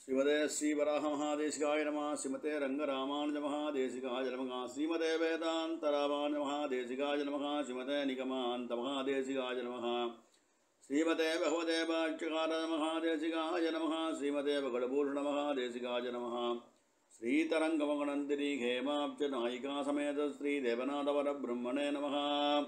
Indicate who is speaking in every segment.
Speaker 1: ஸ்ரீமதே ஸ்ரீவராக மகாதேசிகாய நம ஸ்ரீமதே ரங்கராமானுஜ மகாதேசிகாய நமக ஸ்ரீமதே வேதாந்த ராமானுஜ மகாதேசிகாய நமக ஸ்ரீமதே நிகமாந்த மகாதேசிகாய நமக ஸ்ரீமதே பகவதே பாட்சிகார மகாதேசிகாய நமக ஸ்ரீமதே பகடபூஷண மகாதேசிகாய நமக ஸ்ரீதரங்கமகனந்திரி ஹேமாப்ஜ நாயிகா சமேத ஸ்ரீ தேவநாதவர பிரம்மணே நமக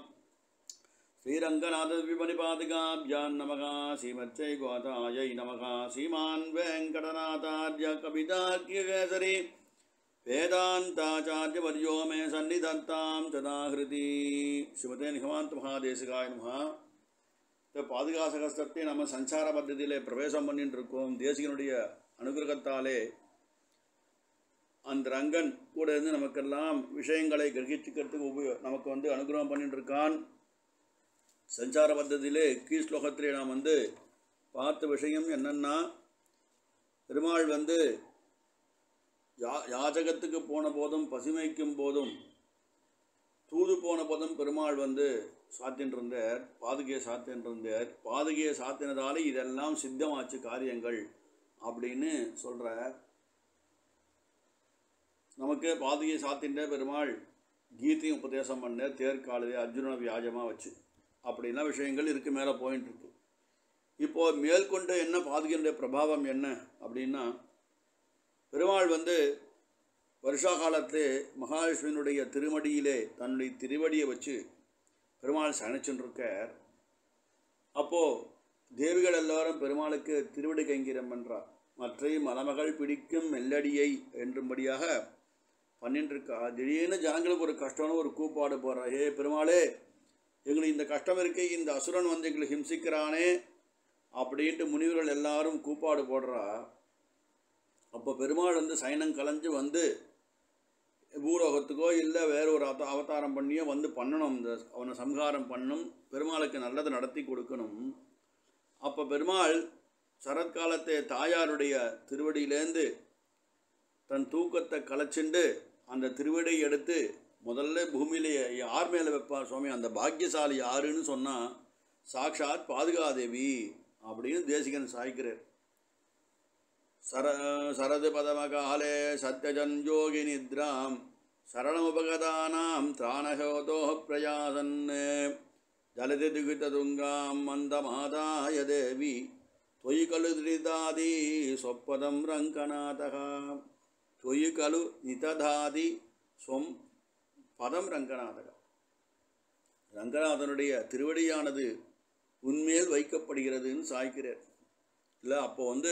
Speaker 1: श्रीरङ्गनाथविपणिपादिकाभ्यां नमः श्रीमच्चै गोतायै नमः श्रीमान् वेङ्कटनाथार्य कवितार्क्यकेसरी वेदान्ताचार्यवर्यो मे सन्निधत्तां सदाहृति ஸ்ரீமதே நிகமாந்த மகாதேசிகாய நம இந்த பாதுகாசகஸ்தத்தை நம்ம சஞ்சார பద్ధதியிலே பிரவேசம் பண்ணிட்டு இருக்கோம் தேசிகனுடைய அனுகிரகத்தாலே அந்த ரங்கன் கூட இருந்து நமக்கெல்லாம் விஷயங்களை கிரகிச்சுக்கிறதுக்கு உபயோ நமக்கு வந்து அனுகிரகம் பண்ணிட்டு இருக்கான் சஞ்சார பద్ధதியிலே கீழ் ஸ்லோகத்திலே நாம் வந்து பார்த்த விஷயம் என்னன்னா பெருமாள் வந்து யா யாஜகத்துக்கு போன போதும் பசுமைக்கும் போதும் தூது போன போதும் பெருமாள் வந்து சாத்தின்னு இருந்தார் பாதுகையை சாத்தின்னு இருந்தார் பாதுகையை சாத்தினதால இதெல்லாம் சித்தமாச்சு காரியங்கள் அப்படின்னு சொல்கிறார் நமக்கு பாதுகையை சாத்தின்ற பெருமாள் கீதையும் உபதேசம் பண்ண தேர்காலதே அர்ஜுன வியாஜமாக வச்சு அப்படிலாம் விஷயங்கள் இருக்கு மேலே போயின்னு இருக்கு இப்போது மேற்கொண்டு என்ன பாதுகையினுடைய பிரபாவம் என்ன அப்படின்னா பெருமாள் வந்து வருஷா காலத்திலே மகாலட்சுமியினுடைய திருமடியிலே தன்னுடைய திருவடியை வச்சு பெருமாள் சயனிச்சுருக்கார் அப்போது தேவிகள் எல்லாரும் பெருமாளுக்கு திருவடி கைங்கிரம் என்றார் மற்ற மலமகள் பிடிக்கும் மெல்லடியை என்றும்படியாக பண்ணிட்டு இருக்கா திடீர்னு ஜனங்களுக்கு ஒரு கஷ்டம்னு ஒரு கூப்பாடு போடுறா ஏ பெருமாளே எங்களுக்கு இந்த கஷ்டம் இருக்கு இந்த அசுரன் வந்து எங்களை ஹிம்சிக்கிறானே அப்படின்ட்டு முனிவர்கள் எல்லாரும் கூப்பாடு போடுறா அப்போ பெருமாள் வந்து சைனம் கலைஞ்சு வந்து பூலோகத்துக்கோ இல்லை வேற ஒரு அவத அவதாரம் பண்ணியோ வந்து பண்ணணும் இந்த அவனை சம்ஹாரம் பண்ணணும் பெருமாளுக்கு நல்லதை நடத்தி கொடுக்கணும் அப்போ பெருமாள் சரத்காலத்தை தாயாருடைய திருவடியிலேருந்து தன் தூக்கத்தை கலைச்சிண்டு அந்த திருவடியை எடுத்து முதல்ல பூமியிலே யார் மேலே வைப்பார் சுவாமி அந்த பாக்கியசாலி யாருன்னு சொன்னால் சாக்ஷாத் பாதுகாதேவி அப்படின்னு தேசிகன் சாய்க்கிறார் சர சரது பதமகாலே சத்யஜன் யோகி நித்ராம் சரணமுபகதானாம் திராணஹோதோ பிரயாசன் ஜலதி துகிததுங்காம் மந்தமாதாய தேவி त्वयि खलु निदधाति स्वपदं रङ्गनाथः त्वयि खलु निदधाति ஸ்வம் பதம் ரங்கநாதகா ரங்கநாதனுடைய திருவடியானது உன்மேல் வைக்கப்படுகிறதுன்னு சாய்க்கிறார் இல்லை அப்போ வந்து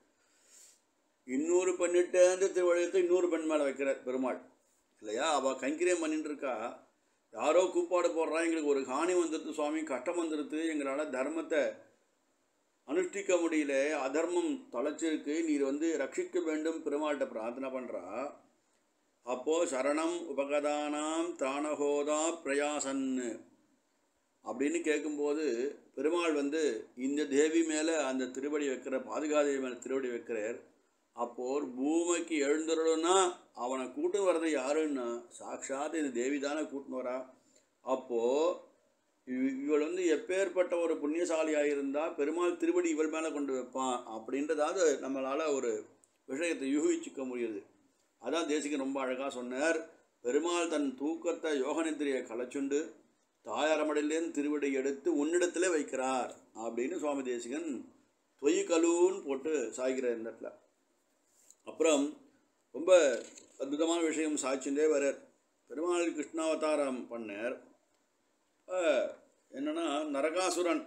Speaker 1: இன்னொரு பெண்ணிட்டேந்து திருவடியத்தை இன்னொரு பெண் மேலே வைக்கிறார் பெருமாள் இல்லையா அவள் கைங்கிரியம் பண்ணிட்டு இருக்கா யாரோ கூப்பாடு போடுறா எங்களுக்கு ஒரு காணி வந்துடுது சுவாமி கஷ்டம் வந்துடுது எங்களால் தர்மத்தை அனுஷ்டிக்க முடியல அதர்மம் தொலைச்சிருக்கு நீர் வந்து ரட்சிக்க வேண்டும் பெருமாள்கிட்ட பிரார்த்தனை பண்ணுறா அப்போது சரணம் உபகதானாம் தானகோதா பிரயாசன்னு அப்படின்னு கேட்கும்போது பெருமாள் வந்து இந்த தேவி மேலே அந்த திருவடி வைக்கிற பாதுகாதேவி மேலே திருவடி வைக்கிறார் அப்போது பூமிக்கு எழுந்துடணும்னா அவனை கூட்டு வர்றது யாருன்னா சாட்சாத் இந்த தேவி தானே கூட்டின்னு வரா அப்போது இவ- இவள் வந்து எப்பேற்பட்ட ஒரு புண்ணியசாலியாக இருந்தால் பெருமாள் திருவடி இவள் மேலே கொண்டு வைப்பான் அப்படின்றதாவது நம்மளால் ஒரு விஷயத்தை யூகிச்சுக்க முடியுது அதான் தேசிகன் ரொம்ப அழகாக சொன்னார் பெருமாள் தன் தூக்கத்தை யோகநிந்திரியை கலைச்சுண்டு தாயாரமடையிலேருந்து திருவடி எடுத்து உன்னிடத்திலே வைக்கிறார் அப்படின்னு சுவாமி தேசிகன் தொய் கலூன்னு போட்டு சாய்கிறார் இந்த இடத்துல அப்புறம் ரொம்ப அற்புதமான விஷயம் சாய்ச்சுட்டே வரார் பெருமாள் கிருஷ்ணாவதாரம் பண்ணார் அப்ப என்னன்னா நரகாசுரன்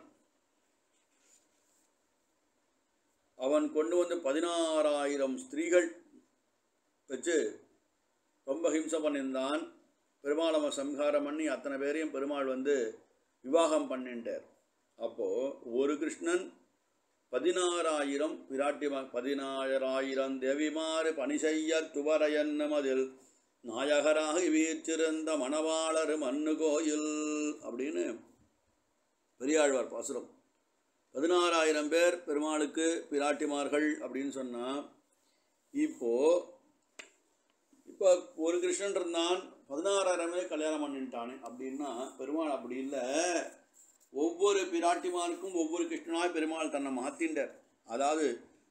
Speaker 1: அவன் கொண்டு வந்து பதினாறாயிரம் ஸ்திரீகள் வச்சு ரொம்ப ஹிம்சை பண்ணியிருந்தான் பெருமாள் அவன் சம்ஹாரம் பண்ணி அத்தனை பேரையும் பெருமாள் வந்து விவாகம் பண்ணிட்டார் அப்போது ஒரு கிருஷ்ணன் பதினாறாயிரம் விராட்டிமா பதினாயிரம் தேவிமாறு பணி செய்ய துவரையன்னமதில் நாயகராக வீற்றிருந்த மணவாளர் மண்ணு கோயில் அப்படின்னு பெரியாழ்வார் பாசுரம் பதினாறாயிரம் பேர் பெருமாளுக்கு பிராட்டிமார்கள் அப்படின்னு சொன்னால் இப்போ இப்போ ஒரு கிருஷ்ணன் இருந்தான் பதினாறாயிரமே கல்யாணம் பண்ணிட்டானே அப்படின்னா பெருமாள் அப்படி இல்லை ஒவ்வொரு பிராட்டிமாருக்கும் ஒவ்வொரு கிருஷ்ணனாய் பெருமாள் தன்னை மாற்றிண்டார் அதாவது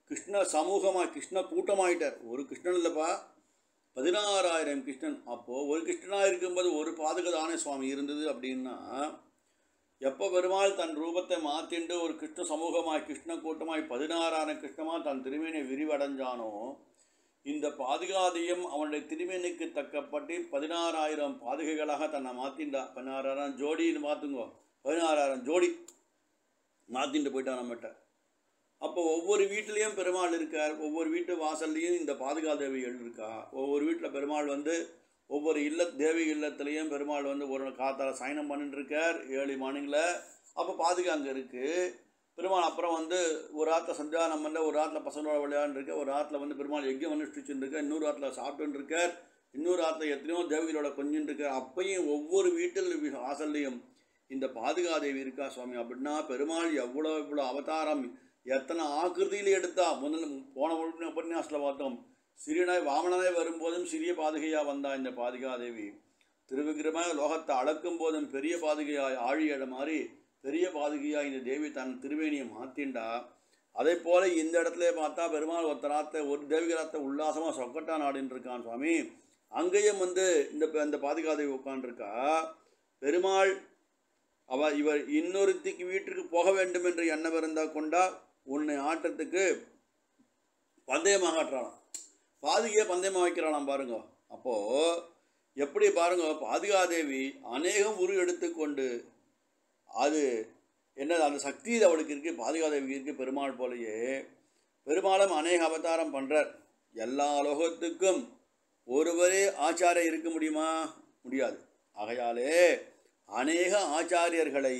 Speaker 1: கிருஷ்ண சமூகமாக கிருஷ்ண கூட்டமாயிட்டார் ஒரு கிருஷ்ணன் இல்லைப்பா பதினாறாயிரம் கிருஷ்ணன் அப்போது ஒரு கிருஷ்ணனாக இருக்கும்போது ஒரு பாதுகதானே சுவாமி இருந்தது அப்படின்னா எப்போ பெருமாள் தன் ரூபத்தை மாற்றிண்டு ஒரு கிருஷ்ண சமூகமாய் கிருஷ்ண கூட்டமாய் பதினாறாயிரம் கிருஷ்ணமாக தன் திருமேனை விரிவடைஞ்சானோ இந்த பாதுகாதையும் அவனுடைய திருமேனுக்கு தக்கப்பட்டு பதினாறாயிரம் பாதுகைகளாக தன்னை மாற்றிண்டா பதினாறாயிரம் ஜோடின்னு மாற்றுங்கோ பதினாறாயிரம் ஜோடி மாற்றிட்டு போயிட்டான் நம்மகிட்ட அப்போ ஒவ்வொரு வீட்டிலையும் பெருமாள் இருக்கார் ஒவ்வொரு வீட்டு வாசல்லையும் இந்த பாதுகா தேவிகள் இருக்கா ஒவ்வொரு வீட்டில் பெருமாள் வந்து ஒவ்வொரு இல்ல தேவி இல்லத்துலேயும் பெருமாள் வந்து ஒரு காத்தால சயனம் பண்ணிட்டு இருக்கார் ஏழு மார்னிங்கில் அப்போ பாதுகா அங்கே இருக்குது பெருமாள் அப்புறம் வந்து ஒரு ஆற்றுல சந்தியானம் பண்ண ஒரு ஆற்றுல பசங்களோட விளையாண்டுருக்க ஒரு ஆற்றுல வந்து பெருமாள் எங்கே அனுஷ்டிச்சுட்டு இருக்க இன்னொரு ஆற்றுல சாப்பிட்டுன்னு இருக்கார் இன்னொரு ஆற்றுல எத்தனையோ தேவிகளோட கொஞ்சின்னு இருக்கார் அப்பையும் ஒவ்வொரு வீட்டில் வாசல்லையும் இந்த பாதுகாதேவி இருக்கா சுவாமி அப்படின்னா பெருமாள் எவ்வளோ இவ்வளோ அவதாரம் எத்தனை ஆக்கிருதியில் எடுத்தா முதல்ல போன உடனே உபன்யாசத்தில் பார்த்தோம் சிறியனாய் வாமனனாய் வரும்போதும் சிறிய பாதுகையாக வந்தா இந்த பாதுகாதேவி திருவிக்கிரமாக லோகத்தை அளக்கும் போதும் பெரிய பாதுகையாய் ஆழியிட மாதிரி பெரிய பாதுகையாக இந்த தேவி தன் திருவேணியை மாற்றிண்டா அதே போல் இந்த இடத்துல பார்த்தா பெருமாள் ஒருத்தராத்த ஒரு தேவிகராத்த உல்லாசமாக சொக்கட்டா நாடுன்னு இருக்கான் சுவாமி அங்கேயும் வந்து இந்த இந்த பாதுகாதேவி உட்காண்டிருக்கா பெருமாள் அவ இவர் இன்னொருத்திக்கு வீட்டிற்கு போக வேண்டும் என்று எண்ணம் இருந்தா கொண்டா உன்னை ஆட்டத்துக்கு பந்தயமாக ஆட்டுறாளாம் பாதுகையை பந்தயமாக வைக்கிறாளாம் பாருங்க அப்போது எப்படி பாருங்க பாதுகாதேவி அநேகம் உரு எடுத்துக்கொண்டு அது என்ன அந்த சக்தி அவளுக்கு இருக்குது பாதுகாதேவி இருக்குது பெருமாள் போலயே பெருமாளும் அநேக அவதாரம் பண்ணுறார் எல்லா லோகத்துக்கும் ஒருவரே ஆச்சாரம் இருக்க முடியுமா முடியாது ஆகையாலே அநேக ஆச்சாரியர்களை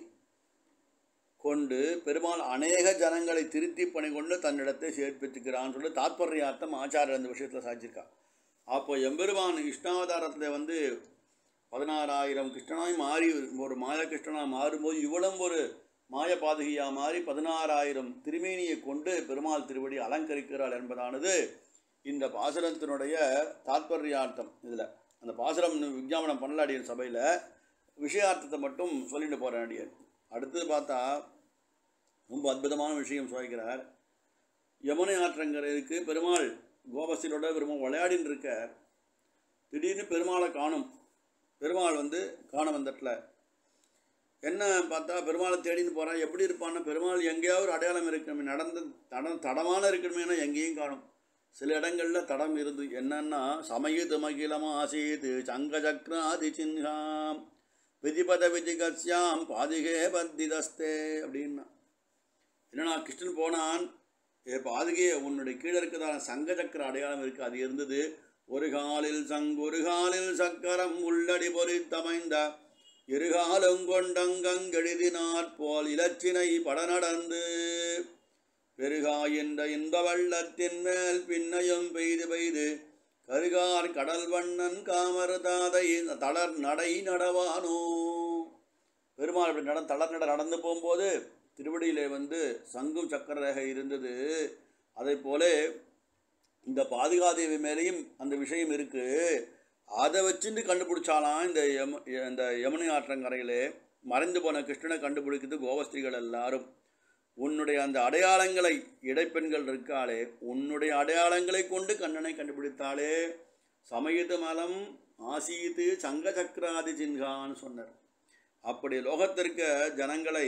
Speaker 1: கொண்டு பெருமாள் அநேக ஜனங்களை திருத்தி பணி கொண்டு தன்னிடத்தை சேர்ப்பிச்சுக்கிறான்னு சொல்லி தாத்பரியார்த்தம் ஆச்சாரியர் அந்த விஷயத்தில் சாதிச்சிருக்கா அப்போ எம்பெருமான் கிருஷ்ணாவதாரத்தில் வந்து பதினாறாயிரம் கிருஷ்ணனாய் மாறி ஒரு மாய கிருஷ்ணனாக மாறும்போது இவ்வளவு ஒரு மாய பாதகியாக மாறி பதினாறாயிரம் திருமேனியை கொண்டு பெருமாள் திருவடி அலங்கரிக்கிறாள் என்பதானது இந்த பாசுரத்தினுடைய தாத்பரியார்த்தம் இதில் அந்த பாசுரம் விஞ்ஞாபனம் பண்ணல அடியன் சபையில் விஷயார்த்தத்தை மட்டும் சொல்லிட்டு போகிறேன் அடியன் அடுத்தது பார்த்தா ரொம்ப அற்புதமான விஷயம் சொல்கிறார் யமுனை ஆற்றங்கரைக்கு பெருமாள் கோபஸ்திரோட பெருமாள் விளையாடின்னு இருக்கார் திடீர்னு பெருமாளை காணும் பெருமாள் வந்து காண வந்தட்டில் என்ன பார்த்தா பெருமாளை தேடின்னு போகிறான் எப்படி இருப்பான்னா பெருமாள் எங்கேயாவது ஒரு அடையாளம் இருக்கணுமே நடந்த தடம் தடமான இருக்கணுமேனா எங்கேயும் காணும் சில இடங்களில் தடம் இருந்து என்னன்னா சமயுது மகிழமா ஆசீது சங்க சக்கராதி சின்ஹாம் விதிபத விதிகஸ்யாம் பாதிகே பத்திதஸ்தே அப்படின்னா என்னன்னா கிருஷ்ணன் போனான் ஏ பாதுகையே உன்னுடைய கீழே இருக்கிறதான சங்க சக்கர அடையாளம் இருக்குது அது இருந்தது ஒரு காலில் சங்கு ஒரு காலில் சக்கரம் உள்ளடி பொறித்தமைந்த இருகாலும் கொண்டங்கெழுதினாற் போல் இலச்சினை பட நடந்து பெருகாயின்ற இன்ப வள்ளத்தின் மேல் பின்னையும் பெய்து பெய்து கருகார் கடல் வண்ணன் காமர் தாதை தளர் நடை நடவானோ பெருமாள் இப்படி நட தளர் நட நடந்து போகும்போது திருவடியிலே வந்து சங்கும் சக்கர ரேகை இருந்தது அதை போல இந்த பாதுகாதேவி மேலேயும் அந்த விஷயம் இருக்கு அதை வச்சுட்டு கண்டுபிடிச்சாலாம் இந்த யம இந்த யமுனை ஆற்றங்கரையிலே மறைந்து போன கிருஷ்ணனை கண்டுபிடிக்குது கோவஸ்திரிகள் எல்லாரும் உன்னுடைய அந்த அடையாளங்களை இடைப்பெண்கள் இருக்காளே உன்னுடைய அடையாளங்களை கொண்டு கண்ணனை கண்டுபிடித்தாளே சமயத்து மலம் ஆசீத்து சங்க சக்கராதி சின்கான்னு சொன்னார் அப்படி லோகத்திற்க ஜனங்களை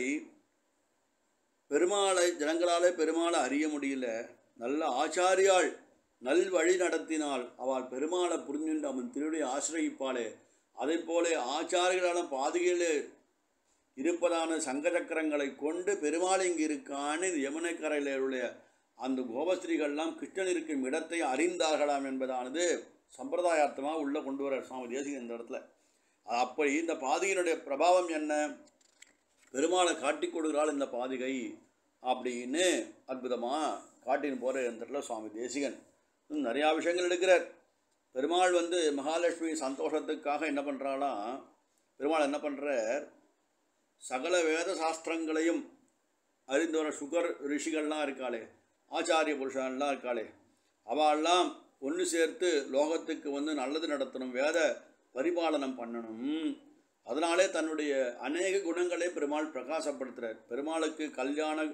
Speaker 1: பெருமாளை ஜனங்களாலே பெருமாளை அறிய முடியல நல்ல ஆச்சாரியாள் நல் வழி நடத்தினால் அவள் பெருமாளை புரிஞ்சுண்டு அவன் திருடைய ஆசிரயிப்பாளே அதை போல ஆச்சாரிகளான பாதுகையிலே இருப்பதான சங்க சக்கரங்களை கொண்டு பெருமாள் இங்கு இருக்கான்னு இந்த யமுனை கரையில் உள்ள அந்த கோபஸ்திரிகள்லாம் கிருஷ்ணன் இருக்கும் இடத்தை அறிந்தார்களாம் என்பதானது சம்பிரதாயார்த்தமாக உள்ளே கொண்டு வர சுவாமி தேசிகன் இந்த இடத்துல அப்படி இந்த பாதிகையினுடைய பிரபாவம் என்ன பெருமாளை காட்டி கொடுக்கிறாள் இந்த பாதிகை அப்படின்னு அற்புதமாக காட்டின்னு போகிற இடத்துல சுவாமி தேசிகன் இன்னும் நிறையா விஷயங்கள் எடுக்கிறார் பெருமாள் வந்து மகாலட்சுமி சந்தோஷத்துக்காக என்ன பண்ணுறாளாம் பெருமாள் என்ன பண்ணுறார் சகல வேத சாஸ்திரங்களையும் அறிந்து வர சுகர் ரிஷிகள்லாம் இருக்காளே ஆச்சாரிய புருஷன்லாம் இருக்காளே அவெல்லாம் ஒன்று சேர்த்து லோகத்துக்கு வந்து நல்லது நடத்தணும் வேத பரிபாலனம் பண்ணணும் அதனாலே தன்னுடைய அநேக குணங்களை பெருமாள் பிரகாசப்படுத்துகிறார் பெருமாளுக்கு கல்யாண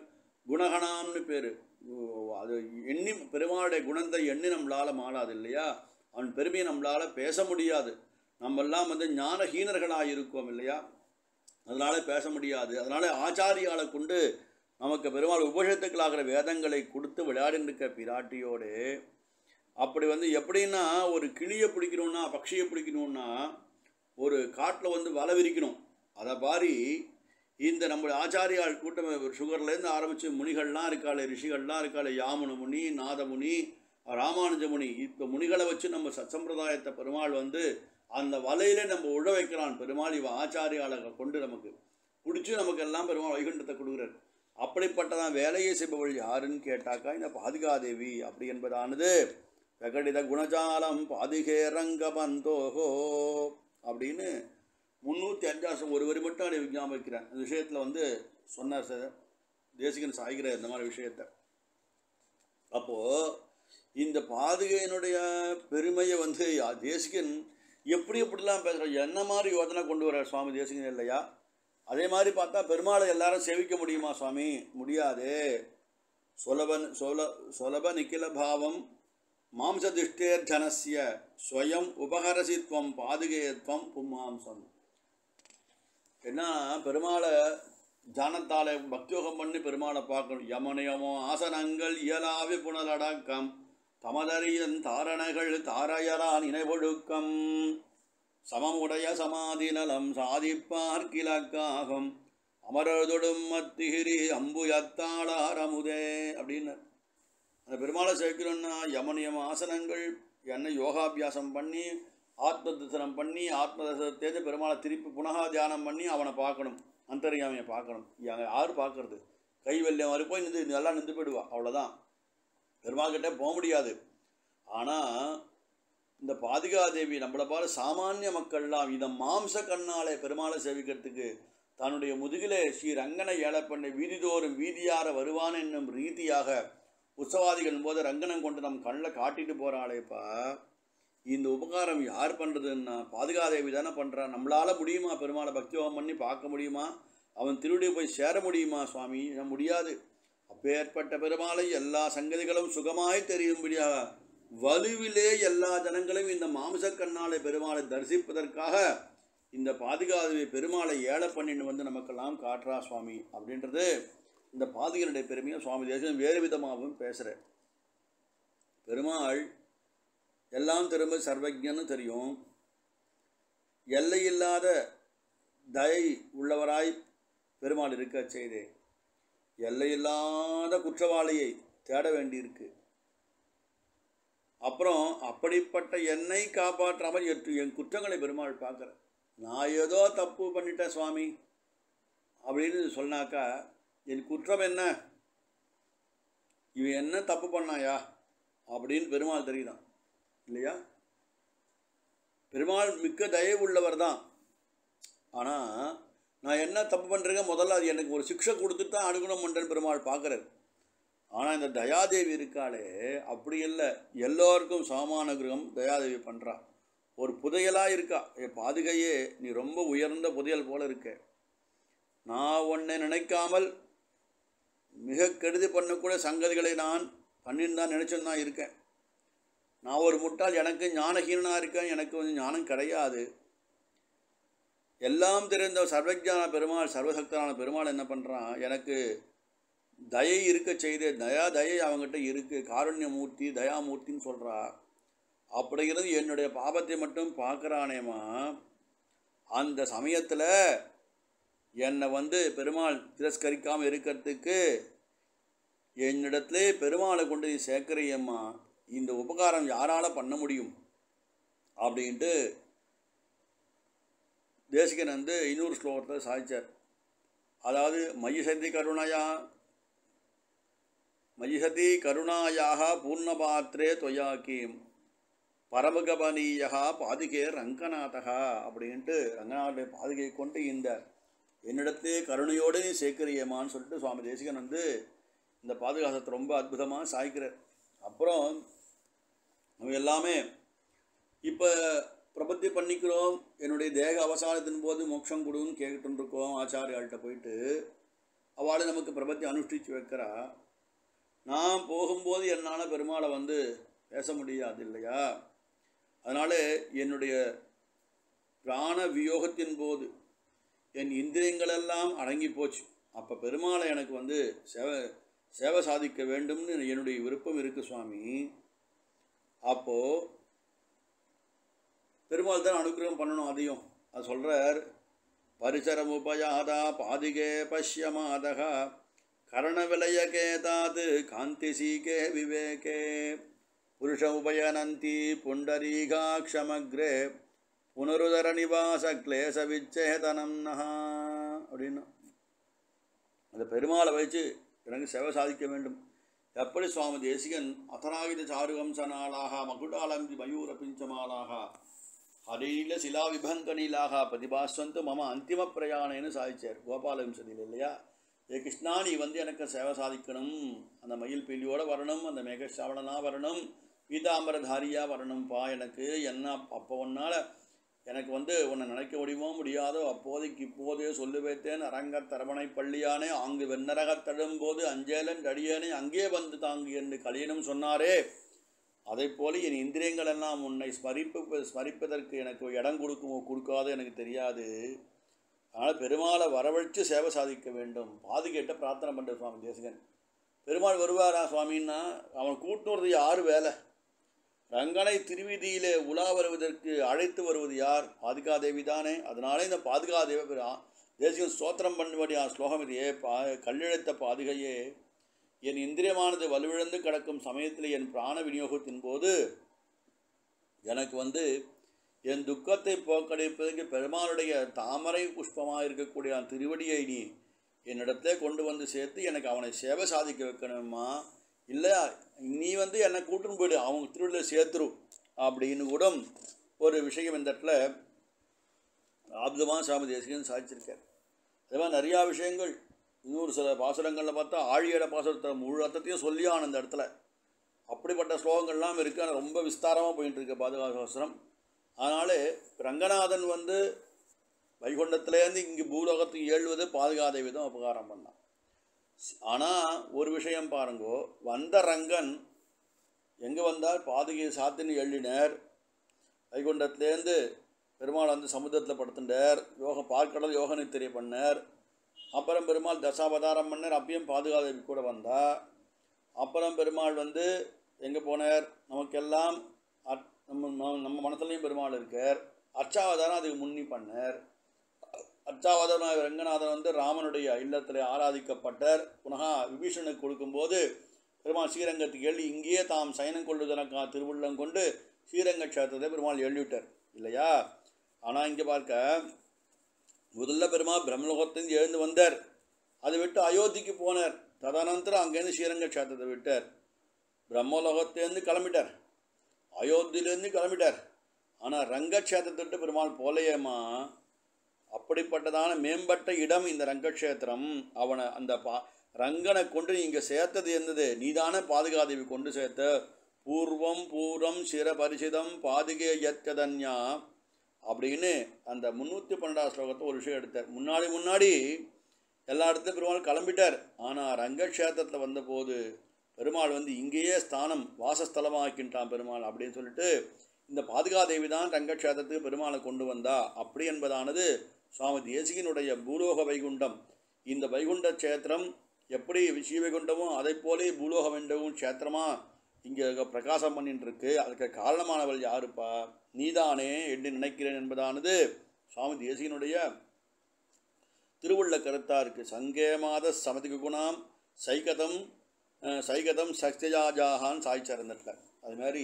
Speaker 1: குணகணாம்னு பேர் அது எண்ணி பெருமாளுடைய குணத்தை எண்ணி நம்மளால் மாறாது இல்லையா அவன் பெருமையை நம்மளால் பேச முடியாது நம்மெல்லாம் வந்து ஞானஹீனர்களாக இருக்கோம் இல்லையா அதனால பேச முடியாது அதனால ஆச்சாரியாலை கொண்டு நமக்கு பெருமாள் உபநிஷத்துக்களாகிற வேதங்களை கொடுத்து விளையாடின்னு இருக்க பிராட்டியோடு அப்படி வந்து எப்படின்னா ஒரு கிளியை பிடிக்கணும்னா பட்சியை பிடிக்கணும்னா ஒரு காட்டில் வந்து வலை விரிக்கணும் அதை மாதிரி இந்த நம்ம ஆச்சாரியால் கூட்டம் சுகர்லேருந்து ஆரம்பித்து முனிகள்லாம் இருக்காளே ரிஷிகள்லாம் இருக்காளே யாமுன முனி நாதமுனி ராமானுஜ முனி இப்போ முனிகளை வச்சு நம்ம சத்சம்பிரதாயத்தை பெருமாள் வந்து அந்த வலையிலே நம்ம உழ வைக்கிறான் பெருமாள் இவ ஆச்சாரியாளை கொண்டு நமக்கு பிடிச்சி நமக்கு எல்லாம் பெருமாள் வைகுண்டத்தை கொடுக்குறார் அப்படிப்பட்டதான் வேலையை செய்பவள் யாருன்னு கேட்டாக்கா இந்த பாதுகாதேவி அப்படி என்பதானது பிரகடித குணஜாலம் பாதிகே ரங்க பந்தோஹோ அப்படின்னு முந்நூற்றி அஞ்சாசம் ஒரு வரி மட்டும் அதை விஞ்ஞாபம் வைக்கிறேன் இந்த விஷயத்தில் வந்து சொன்னார் சார் தேசிகன் சாய்கிற இந்த மாதிரி விஷயத்தை அப்போது இந்த பாதுகையினுடைய பெருமையை வந்து யா- தேசிகன் எப்படி எப்படிலாம் பேசுகிறார் என்ன மாதிரி யோசனை கொண்டு வர்றார் சுவாமி தேசிகன் இல்லையா அதே மாதிரி பார்த்தா பெருமாளை எல்லாரும் சேவிக்க முடியுமா சுவாமி முடியாது சுலபன் சொல சுலப நிக்கில பாவம் மாம்சதிஷ்டேர் ஜனசிய ஸ்வயம் உபகரசித்வம் பாதுகேத்வம் பும்மாம்சம் என்ன பெருமாளை தியானத்தாலே பக்தியோகம் பண்ணி பெருமாளை பார்க்கணும் யமனயமோ ஆசனங்கள் இயலாவி புனலடக்கம் தமதறியன் தாரணகள் தாரையரான் இணைவொழுக்கம் சமமுடைய சமாதி நலம் சாதிப்பார் கிழக்காகும் அமரதொடும் மத்திகிரி அம்புயத்தாளார் அமுதே அப்படின்னு அந்த பெருமாளை சேர்க்கணும்னா யமனியம ஆசனங்கள் என்ன யோகாபியாசம் பண்ணி ஆத்ம தரிசனம் பண்ணி ஆத்ம தரிசனத்தேர்ந்து பெருமாளை திருப்பி புனகா தியானம் பண்ணி அவனை பார்க்கணும் அந்தரியாமையை பார்க்கணும் யா- யார் பார்க்கறது கைவல்யம் வரை போய் நின்று நல்லா நின்று போயிடுவா அவ்வளோதான் பெருமாள் கிட்ட போக முடியாது ஆனால் இந்த பாதுகாதேவி நம்மளை போல சாமானிய மக்கள்லாம் இந்த மாம்ச கண்ணாலே பெருமாளை சேவிக்கிறதுக்கு தன்னுடைய முதுகிலே ஸ்ரீ ரங்கனை ஏழை பண்ணி வீதிதோறும் வீதியார வருவான் என்னும் ரீதியாக உற்சவாதிகள் போது ரங்கனம் கொண்டு நம் கண்ணில் காட்டிட்டு போகிறாளேப்பா இந்த உபகாரம் யார் பண்ணுறதுன்னா பாதுகாதேவி தானே பண்ணுறா நம்மளால் முடியுமா பெருமாளை பக்தியோகம் பண்ணி பார்க்க முடியுமா அவன் திருடியை போய் சேர முடியுமா சுவாமி நான் முடியாது அப்பேற்பட்ட பெருமாளை எல்லா சங்கதிகளும் சுகமாய் தெரியும்படியாக வலுவிலே எல்லா ஜனங்களும் இந்த மாம்ச கண்ணாலை பெருமாளை தரிசிப்பதற்காக இந்த பாதுகாதேவி பெருமாளை ஏழை பண்ணின்னு வந்து நமக்கெல்லாம் காட்டுறா சுவாமி அப்படின்றது இந்த பாதுகளுடைய பெருமையை சுவாமி தேசம் வேறு விதமாகவும் பேசுகிறார் பெருமாள் எல்லாம் திரும்ப சர்வஜன்னு தெரியும் எல்லையில்லாத தயை உள்ளவராய் பெருமாள் இருக்க செய்தே எல்லையில்லாத குற்றவாளியை தேட வேண்டியிருக்கு அப்புறம் அப்படிப்பட்ட என்னை காப்பாற்றாமல் எட்டு என் குற்றங்களை பெருமாள் பார்க்குறேன் நான் ஏதோ தப்பு பண்ணிட்டேன் சுவாமி அப்படின்னு சொன்னாக்கா என் குற்றம் என்ன இவன் என்ன தப்பு பண்ணாயா அப்படின்னு பெருமாள் தெரியுதான் இல்லையா பெருமாள் மிக்க தயவு உள்ளவர் தான் ஆனால் நான் என்ன தப்பு பண்ணுறேங்க முதல்ல அது எனக்கு ஒரு சிக்ஷை கொடுத்துட்டு தான் அனுகுணம் பண்ணுறேன்னு பெருமாள் பார்க்குறாரு ஆனால் இந்த தயாதேவி இருக்காளே அப்படி இல்லை எல்லோருக்கும் சமமான கிரகம் தயாதேவி பண்ணுறா ஒரு புதையலாக இருக்கா என் பாதுகையே நீ ரொம்ப உயர்ந்த புதையல் போல இருக்க நான் உன்னை நினைக்காமல் மிக கெடுதி பண்ணக்கூடிய சங்கதிகளை நான் பண்ணின்னு தான் நினச்சுன்னு தான் இருக்கேன் நான் ஒரு முட்டாள் எனக்கு ஞானஹீனனாக இருக்கேன் எனக்கு வந்து ஞானம் கிடையாது எல்லாம் தெரிந்த சர்வஜான பெருமாள் சர்வசக்தனான பெருமாள் என்ன பண்ணுறான் எனக்கு தயை இருக்க செய்தே தயா தயை அவங்ககிட்ட இருக்குது காருண்யமூர்த்தி தயாமூர்த்தின்னு சொல்கிறா அப்படி இருந்து என்னுடைய பாபத்தை மட்டும் பார்க்குறானேம்மா அந்த சமயத்தில் என்னை வந்து பெருமாள் திரஸ்கரிக்காமல் இருக்கிறதுக்கு என்னிடத்திலே பெருமாளை கொண்டு நீ சேர்க்கிறியம்மா இந்த உபகாரம் யாரால் பண்ண முடியும் அப்படின்ட்டு தேசிகன் வந்து இன்னொரு ஸ்லோகத்தில் சாதிச்சார் அதாவது மயிசந்தி கருணையா மயிசதி கருணாயாக பூர்ணபாத்திரே தொயா கீம் பரமகபனீயா பாதுகே ரங்கநாதகா அப்படின்ட்டு ரங்கநாதனுடைய பாதுகையை கொண்டு இந்த என்னிடத்தே கருணையோடு நீ சேர்க்கிறியேமான்னு சொல்லிட்டு சுவாமி தேசிகன் வந்து இந்த பாதுகாசத்தை ரொம்ப அற்புதமாக சாய்க்கிறார் அப்புறம் நம்ம எல்லாமே இப்போ பிரபத்தி பண்ணிக்கிறோம் என்னுடைய தேக அவசானத்தின் போது மோட்சம் கொடுன்னு கேட்டுட்டு இருக்கோம் ஆச்சாரியாள்கிட்ட போயிட்டு அவளை நமக்கு பிரபத்தி அனுஷ்டிச்சு வைக்கிறா நான் போகும்போது என்னால் பெருமாளை வந்து பேச முடியாது இல்லையா அதனால் என்னுடைய பிராண வியோகத்தின் போது என் இந்திரியங்களெல்லாம் அடங்கி போச்சு அப்போ பெருமாளை எனக்கு வந்து சேவை சேவை சாதிக்க வேண்டும்னு என்னுடைய விருப்பம் இருக்குது சுவாமி அப்போது பெருமாள் தான் அனுகிரகம் பண்ணணும் அதையும் அது சொல்கிறார் பரிசரமுபயாதா பாதிகே பஷ்யமாதக கரணவிலயகே தாது காந்திசீகே விவேகே புருஷ உபயனந்தி புண்டரீகாட்சமக்ரே புனருதர நிவாச கிளேச விச்சேதனம் நகா அப்படின்னு அந்த பெருமாளை வச்சு எனக்கு சேவை சாதிக்க வேண்டும் எப்படி சுவாமி தேசிகன் அத்தராகித சாருவம்சனாளாக மகுடாலம்பி மயூர பிஞ்சமாலாக ஹரீல சிலா விபங்கனீலாக பிரதிபாஸ்வந்து மம அந்திம பிரயாணேன்னு சாதிச்சார் கோபாலவம்சதியில் இல்லையா ஏ கிருஷ்ணா நீ வந்து எனக்கு சேவை சாதிக்கணும் அந்த மயில் பீலியோட வரணும் அந்த மேகசாவணனாக வரணும் பீதாம்பரதாரியாக வரணும்ப்பா எனக்கு என்ன அப்போ உன்னால் எனக்கு வந்து உன்னை நினைக்க முடியுமோ முடியாதோ அப்போதைக்கு இப்போதே சொல்லு வைத்தேன் அரங்கத் தரவணை பள்ளியானே ஆங்கு வெண்ணரகத் தழும்போது அஞ்சேலன் அடியேனே அங்கே வந்து தாங்கு என்று கலியனும் சொன்னாரே அதைப் போல என் இந்திரியங்கள் எல்லாம் உன்னை ஸ்மரிப்பு ஸ்மரிப்பதற்கு எனக்கு இடம் கொடுக்குமோ கொடுக்காதோ எனக்கு தெரியாது அதனால் பெருமாளை வரவழைச்சு சேவை சாதிக்க வேண்டும் பாதுகேட்ட பிரார்த்தனை பண்ணுற சுவாமி தேசிகன் பெருமாள் வருவாரா சுவாமின்னா அவன் கூட்டுறது யார் வேலை ரங்கனை திருவிதியிலே உலா வருவதற்கு அழைத்து வருவது யார் பாதுகாதேவி தானே அதனாலே இந்த பாதுகாதேவி பெறா- தேசிகன் ஸ்தோத்திரம் பண்ணும்படியா ஸ்லோகம் இது ஏ பா கல்லெழுத்த பாதுகையே என் இந்திரியமானது வலுவிழந்து கிடக்கும் சமயத்தில் என் பிராண விநியோகத்தின் போது எனக்கு வந்து என் துக்கத்தை போக்கடிப்பதற்கு பெருமாளுடைய தாமரை புஷ்பமாக இருக்கக்கூடிய அந்த திருவடியை நீ என்னிடத்தே கொண்டு வந்து சேர்த்து எனக்கு அவனை சேவை சாதிக்க வைக்கணுமா இல்லை நீ வந்து என்னை கூட்டுன்னு போயிடு அவங்க திருவள்ளில் சேர்த்துரும் அப்படின்னு கூட ஒரு விஷயம் இந்த இடத்துல அற்புதமாக சாமி தேசிகன் சாதிச்சிருக்கார் அதே மாதிரி நிறையா விஷயங்கள் இன்னொரு சில பாசுரங்களில் பார்த்தா ஆழியட பாசுரத்தை முழு அர்த்தத்தையும் சொல்லியான் அந்த இடத்துல அப்படிப்பட்ட ஸ்லோகங்கள்லாம் இருக்குது ஆனால் ரொம்ப விஸ்தாரமாக போயிட்டு இருக்கு பாதுகா சாஸ்திரம் அதனாலே ரங்கநாதன் வந்து வைகுண்டத்திலேருந்து இங்கே பூலோகத்துக்கு ஏழுவது பாதுகாதேவி தான் உபகாரம் பண்ணான் ஆனால் ஒரு விஷயம் பாருங்கோ வந்த ரங்கன் எங்கே வந்தார் பாதுகையை சாத்தின்னு எள்ளினார் வைகுண்டத்துலேருந்து பெருமாள் வந்து சமுத்திரத்தில் படுத்துட்டார் யோக பார்க்கடல் யோக நித்திரை பண்ணார் அப்புறம் பெருமாள் தசாவதாரம் பண்ணார் அப்பயும் பாதுகாதேவி கூட வந்தா அப்புறம் பெருமாள் வந்து எங்கே போனார் நமக்கெல்லாம் அட்- நம்ம நம்ம- நம்ம மனசுலையும் பெருமாள் இருக்கார் அர்ச்சாவதாரம் அதுக்கு முன்னி பண்ணார் அர்ச்சாவதாரம் ரங்கநாதன் வந்து ராமனுடைய இல்லத்தில் ஆராதிக்கப்பட்டார் புனகா விபீஷனுக்கு கொடுக்கும்போது பெருமாள் ஸ்ரீரங்கத்துக்கு எழுதி இங்கேயே தாம் சயனம் கொள்ளுதனக்கா திருவுள்ளம் கொண்டு ஸ்ரீரங்க க்ஷேத்திரத்தை பெருமாள் எழுதிவிட்டார் இல்லையா ஆனால் இங்கே பார்க்க முதல்ல பெருமாள் பிரம்மலோகத்திலிருந்து எழுந்து வந்தார் அதை விட்டு அயோத்திக்கு போனார் ததனந்தரம் அங்கேருந்து ஸ்ரீரங்க க்ஷேத்திரத்தை விட்டார் பிரம்மலோகத்திலேருந்து கிளம்பிட்டார் அயோத்தியிலேருந்து கிளம்பிட்டார் ஆனால் ரங்கக்ஷேத்திரத்தை விட்டு பெருமாள் போலையேம்மா அப்படிப்பட்டதான மேம்பட்ட இடம் இந்த ரங்கக்ஷேத்திரம் அவனை அந்த பா ரங்கனை கொண்டு இங்கே சேர்த்தது என்னது நீதானே பாதுகாதேவி கொண்டு சேர்த்த பூர்வம் பூரம் சிரபரிசிதம் பாதுகே யத்கதன்யா அப்படின்னு அந்த முந்நூற்றி பன்னெண்டாவது ஸ்லோகத்தை ஒரு விஷயம் எடுத்தார் முன்னாடி முன்னாடி எல்லா இடத்துலையும் பெருமாள் கிளம்பிட்டார் ஆனால் ரங்கக்ஷேத்திரத்தில் வந்தபோது பெருமாள் வந்து இங்கேயே ஸ்தானம் வாசஸ்தலமாக்கின்றான் பெருமாள் அப்படின்னு சொல்லிட்டு இந்த பாதுகாதேவி தான் ரங்கக்ஷேத்திரத்துக்கு பெருமாளை கொண்டு வந்தா அப்படி என்பதானது சுவாமி தேசிகனுடைய பூலோக வைகுண்டம் இந்த வைகுண்ட க்ஷேத்திரம் எப்படி ஸ்ரீவைகுண்டமோ அதை போலே பூலோக வைண்டவும் க்ஷேத்திரமாக இங்கே பிரகாசம் பண்ணிட்டு இருக்கு அதுக்கு காரணமானவள் யாருப்பா நீதானே என்று நினைக்கிறேன் என்பதானது சுவாமி தேசிகனுடைய திருவுள்ள கருத்தாக இருக்குது சங்கே மாத சமதிக்கு குணாம் சைகதம் அஹ், சைகதம் சக்தியாஜாகான்னு சாய்ச்சார் இந்த இடத்துல அது மாதிரி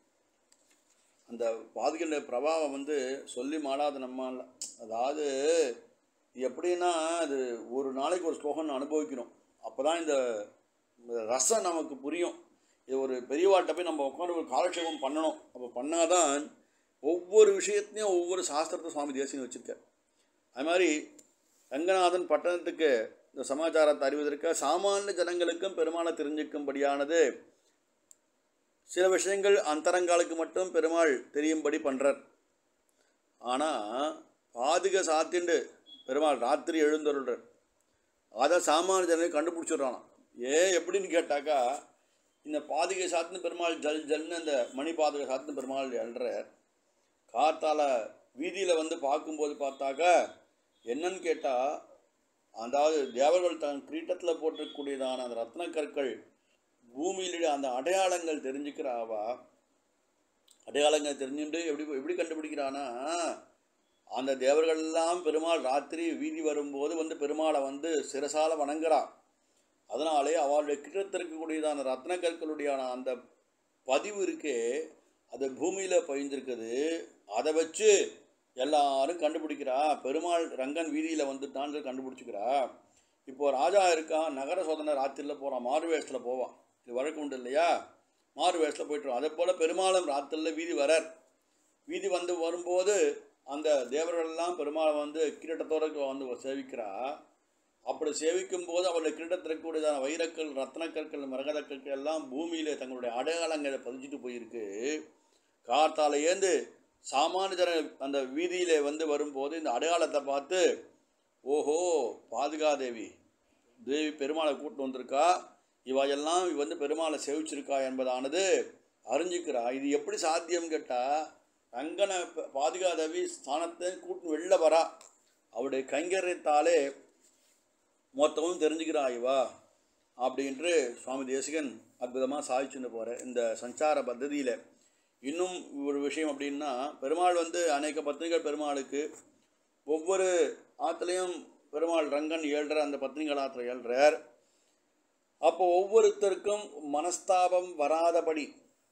Speaker 1: அந்த பாதுகளுடைய பிரபாவம் வந்து சொல்லி மாடாத நம்மால் அதாவது இது எப்படின்னா அது ஒரு நாளைக்கு ஒரு ஸ்லோகம் அனுபவிக்கணும் அப்போ தான் இந்த இந்த ரசம் நமக்கு புரியும் இது ஒரு பெரியவாட்ட போய் நம்ம உட்காந்து ஒரு காலக்ஷேபம் பண்ணணும் அப்போ பண்ணாதான் ஒவ்வொரு விஷயத்தையும் ஒவ்வொரு சாஸ்திரத்தை சுவாமி தேசியம் வச்சுருக்கார் அது மாதிரி ரங்கநாதன் பட்டணத்துக்கு இந்த சமாச்சாரத்தை அறிவதற்கு சாமானிய ஜனங்களுக்கும் பெருமாளை தெரிஞ்சுக்கும்படியானது சில விஷயங்கள் அந்தரங்காலுக்கு மட்டும் பெருமாள் தெரியும்படி பண்ணுறார் ஆனால் பாதுக சாத்திண்டு பெருமாள் ராத்திரி எழுந்தருள்றார் அதை சாமானிய ஜனங்க கண்டுபிடிச்சிடுறானா ஏன் எப்படின்னு கேட்டாக்கா இந்த பாதுகை சாத்தின பெருமாள் ஜல் ஜல்னு அந்த மணி பாதுகை சாத்தின பெருமாள் எழுறார் காத்தால வீதியில் வந்து பார்க்கும்போது பார்த்தாக்கா என்னன்னு கேட்டால் அதாவது தேவர்கள் தன் கிரீட்டத்தில் போட்டிருக்கக்கூடியதான அந்த ரத்ன கற்கள் பூமியிலுடைய அந்த அடையாளங்கள் தெரிஞ்சுக்கிறாவா அடையாளங்கள் தெரிஞ்சுட்டு எப்படி எப்படி கண்டுபிடிக்கிறானா அந்த தேவர்கள் எல்லாம் பெருமாள் ராத்திரி வீதி வரும்போது வந்து பெருமாளை வந்து சிரசால வணங்குறா அதனாலே அவளுடைய கிட்டத்தில் இருக்கக்கூடியதான ரத்ன கற்களுடையான அந்த பதிவு இருக்கே அது பூமியில் பதிஞ்சிருக்குது அதை வச்சு எல்லாரும் கண்டுபிடிக்கிறா பெருமாள் ரங்கன் வீதியில் வந்துட்டான்னு சொல்லி கண்டுபிடிச்சிக்கிறா இப்போ ராஜா இருக்கான் நகர சோதனை ராத்திரியில் போகிறான் மாறு வேஷத்தில் போவான் இது வழக்கு உண்டு இல்லையா மாறு வேஷத்தில் போயிட்டு அதே போல் பெருமாளும் ராத்திரியில் வீதி வரார் வீதி வந்து வரும்போது அந்த தேவர்களெல்லாம் பெருமாளை வந்து கிரீட்டத்தோட வந்து சேவிக்கிறா அப்படி சேவிக்கும் போது அவருடைய கிரீடத்தில் கூடியதான வைரக்கல் ரத்னக்கற்கள் மரகத கற்கள் எல்லாம் பூமியிலே தங்களுடைய அடையாளங்களை பதிச்சுட்டு போயிருக்கு கார்த்தால ஏந்து சாமானிய ஜன அந்த வீதியிலே வந்து வரும்போது இந்த அடையாளத்தை பார்த்து ஓஹோ பாதுகாதேவி தேவி பெருமாளை கூட்டு வந்திருக்கா இவ எல்லாம் இவ வந்து பெருமாளை சேவிச்சிருக்கா என்பதானது அறிஞ்சிக்கிறா இது எப்படி சாத்தியம் கேட்டால் ரங்கனை ப- பாதுகாதேவி ஸ்தானத்தை கூட்டு வெளில வரா அவருடைய கைங்கரியத்தாலே மொத்தமும் தெரிஞ்சுக்கிறா இவா அப்படின்ட்டு சுவாமி தேசிகன் அற்புதமாக சாதிச்சுன்னு போகிற இந்த சஞ்சார பദ്ധதியில் இன்னும் ஒரு விஷயம் அப்படின்னா பெருமாள் வந்து அநேக பத்னிகள் பெருமாளுக்கு ஒவ்வொரு ஆற்றுலையும் பெருமாள் ரங்கன் ஏழ்ற அந்த பத்னிகள் ஆற்றுல ஏழ்றார் அப்போ ஒவ்வொருத்தருக்கும் மனஸ்தாபம் வராதபடி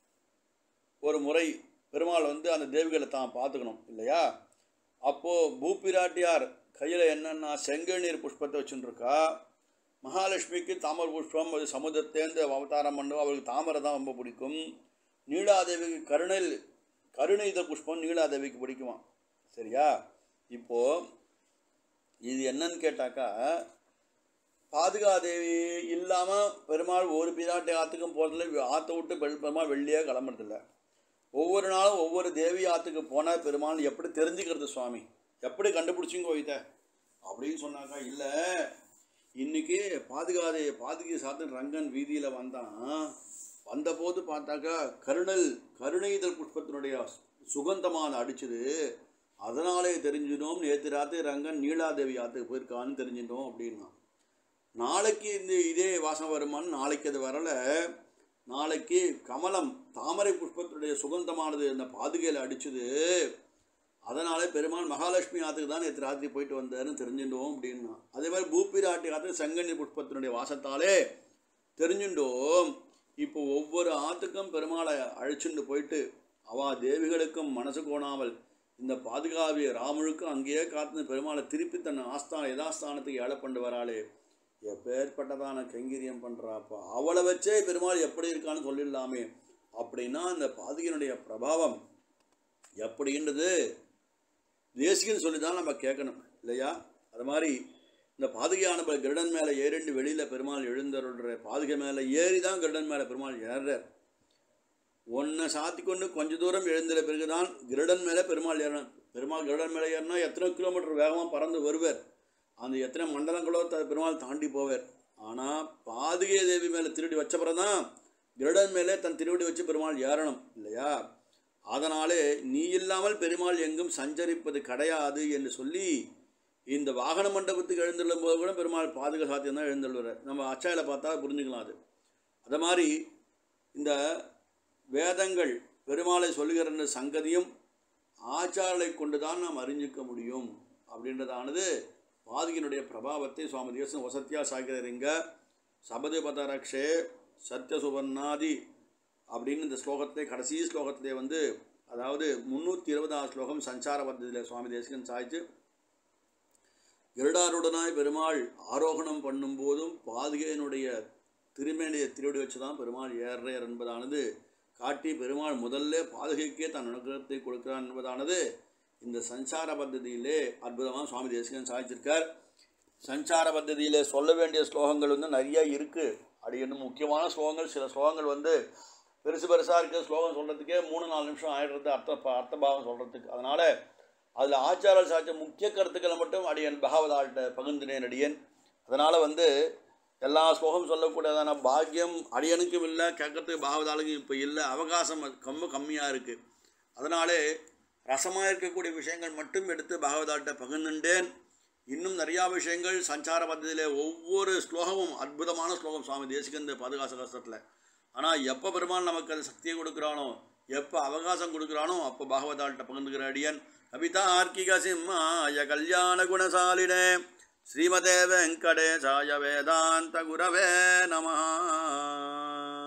Speaker 1: ஒரு முறை பெருமாள் வந்து அந்த தேவிகளை தான் பார்த்துக்கணும் இல்லையா அப்போது பூப்பிராட்டியார் கையில் என்னென்னா செங்கநீர் புஷ்பத்தை வச்சுட்டுருக்கா மகாலட்சுமிக்கு தாமரை புஷ்பம் அது சமுதிரத்தேர்ந்து அவதாரம் பண்ணுவோம் அவளுக்கு தாமரை தான் ரொம்ப பிடிக்கும் நீலாதேவிக்கு கருணையில் கருணை இதழ் புஷ்பம் நீலாதேவிக்கு பிடிக்குமா சரியா இப்போது இது என்னன்னு கேட்டாக்கா பாதுகாதேவி இல்லாமல் பெருமாள் ஒரு பிராட்டி ஆற்றுக்கும் போகிறதில்ல ஆற்றை விட்டு பெல் பெருமாள் வெளியே கிளம்புறதில்ல ஒவ்வொரு நாளும் ஒவ்வொரு தேவி ஆற்றுக்கு போனால் பெருமாள் எப்படி தெரிஞ்சுக்கிறது சுவாமி எப்படி கண்டுபிடிச்சிங்க கோயித்த அப்படின்னு சொன்னாக்கா இல்லை இன்னைக்கு பாதுகாதே பாதுகை சாத்தன் ரங்கன் வீதியில் வந்தான் வந்தபோது பார்த்தாக்கா கருணல் கருணைதல் புஷ்பத்தினுடைய சுகந்தமான அடிச்சது அதனாலே தெரிஞ்சினோம் நேற்று ராத்திரி ரங்கன் நீலாதேவி ஆற்றுக்கு போயிருக்கான்னு தெரிஞ்சிட்டோம் அப்படின்னா நாளைக்கு இந்த இதே வாசம் வருமான்னு நாளைக்கு அது வரலை நாளைக்கு கமலம் தாமரை புஷ்பத்துடைய சுகந்தமானது இந்த பாதுகையில் அடிச்சது அதனால பெருமாள் மகாலட்சுமி ஆற்றுக்கு தான் நேற்று ராத்திரி போயிட்டு வந்தாருன்னு தெரிஞ்சுட்டோம் அப்படின்னா அதே மாதிரி பூப்பிராட்டி ஆற்று செங்கண்ணி புஷ்பத்தினுடைய வாசத்தாலே தெரிஞ்சுட்டோம் இப்போ ஒவ்வொரு ஆற்றுக்கும் பெருமாளை அழைச்சிட்டு போயிட்டு அவா தேவிகளுக்கும் மனசு கோணாமல் இந்த பாதுகாவிய ராமுழுக்கும் அங்கேயே காத்து பெருமாளை திருப்பி தன் ஆஸ்தான யதாஸ்தானத்துக்கு ஏழை கொண்டு வராளே எப்பேற்பட்டதான கைங்கரியம் பண்ணுறாப்பா அவளை வச்சே பெருமாள் எப்படி இருக்கான்னு சொல்லிடலாமே அப்படின்னா அந்த பாதுகையினுடைய பிரபாவம் எப்படின்றது தேசிகன் சொல்லி தான் நம்ம கேட்கணும் இல்லையா அது மாதிரி இந்த பாதுகையான கருடன் மேலே ஏறிண்டு வெளியில் பெருமாள் எழுந்தருள்ற பாதுகை மேலே ஏறி தான் கருடன் மேலே பெருமாள் ஏறுறார் ஒன்றை சாத்தி கொண்டு கொஞ்ச தூரம் எழுந்துற பிறகுதான் கிருடன் மேலே பெருமாள் ஏறணும் பெருமாள் கிருடன் மேலே ஏறினா எத்தனை கிலோமீட்டர் வேகமாக பறந்து வருவார் அந்த எத்தனை மண்டலங்களோ த பெருமாள் தாண்டி போவார் ஆனால் பாதுகை தேவி மேலே திருடி வச்ச பிறகுதான் கிருடன் மேலே தன் திருவடி வச்சு பெருமாள் ஏறணும் இல்லையா அதனாலே நீ இல்லாமல் பெருமாள் எங்கும் சஞ்சரிப்பது கிடையாது என்று சொல்லி இந்த வாகன மண்டபத்துக்கு எழுந்துள்ளும் போது கூட பெருமாள் பாதுகா சாத்தியம் தான் எழுந்துள்ளார் நம்ம அச்சாயில் பார்த்தா புரிஞ்சுக்கலாம் அது அது மாதிரி இந்த வேதங்கள் பெருமாளை சொல்லுகிற சங்கதியும் ஆச்சாரலை கொண்டு தான் நாம் அறிஞ்சிக்க முடியும் அப்படின்றதானது பாதுகினுடைய பிரபாவத்தை சுவாமி தேசம் வசத்தியா சாகிறீங்க சபதிபத ரக்ஷே சத்ய சுவர்ணாதி அப்படின்னு இந்த ஸ்லோகத்தை கடைசி ஸ்லோகத்திலே வந்து அதாவது முந்நூற்றி இருபதாம் ஸ்லோகம் சஞ்சார பദ്ധதியில் சுவாமி தேசிகன் சாய்ச்சு கருடாருடனாய் பெருமாள் ஆரோகணம் பண்ணும்போதும் பாதுகையினுடைய திருமேனியை திருவடி வச்சு தான் பெருமாள் ஏறுறார் என்பதானது காட்டி பெருமாள் முதல்ல பாதுகைக்கே தன் அனுகிரகத்தை கொடுக்கிறான் என்பதானது இந்த சஞ்சார பద్ధதியிலே அற்புதமாக சுவாமி தேசிகன் சாதிச்சிருக்கார் சஞ்சார பద్ధதியிலே சொல்ல வேண்டிய ஸ்லோகங்கள் வந்து நிறைய இருக்குது அது இன்னும் முக்கியமான ஸ்லோகங்கள் சில ஸ்லோகங்கள் வந்து பெருசு பெருசாக இருக்கிற ஸ்லோகம் சொல்கிறதுக்கே மூணு நாலு நிமிஷம் ஆயிடுறது அர்த்த ப- அர்த்தபாகம் சொல்கிறதுக்கு அதனால் அதில் ஆச்சாரல் சாய்ச்ச முக்கிய கருத்துக்களை மட்டும் அடியன் பகவதாள்கிட்ட பகிர்ந்தினேன் அடியன் அதனால் வந்து எல்லா ஸ்லோகம் சொல்லக்கூடியதான பாக்கியம் அடியனுக்கும் இல்லை கேட்கறதுக்கு பாகவதாளுக்கும் இப்போ இல்லை அவகாசம் ரொம்ப கம்மியாக இருக்குது அதனாலே ரசமாக இருக்கக்கூடிய விஷயங்கள் மட்டும் எடுத்து பாகவதாட்ட பகிர்ந்துட்டேன் இன்னும் நிறையா விஷயங்கள் சஞ்சார பദ്ധதியிலே ஒவ்வொரு ஸ்லோகமும் அற்புதமான ஸ்லோகம் சுவாமி தேசிகந்த பாதுகாச கஷ்டத்தில் ஆனால் எப்போ பெருமாள் நமக்கு அது சக்தியை கொடுக்குறானோ எப்போ அவகாசம் கொடுக்குறானோ அப்போ பாகவதாள்கிட்ட பகிர்ந்துக்கிற அடியன் கவிதார்க்கிக சிம்மாய கல்யாண குணசாலினே ஸ்ரீமதே வெங்கடேசாய வேதாந்த குரவே நமஹா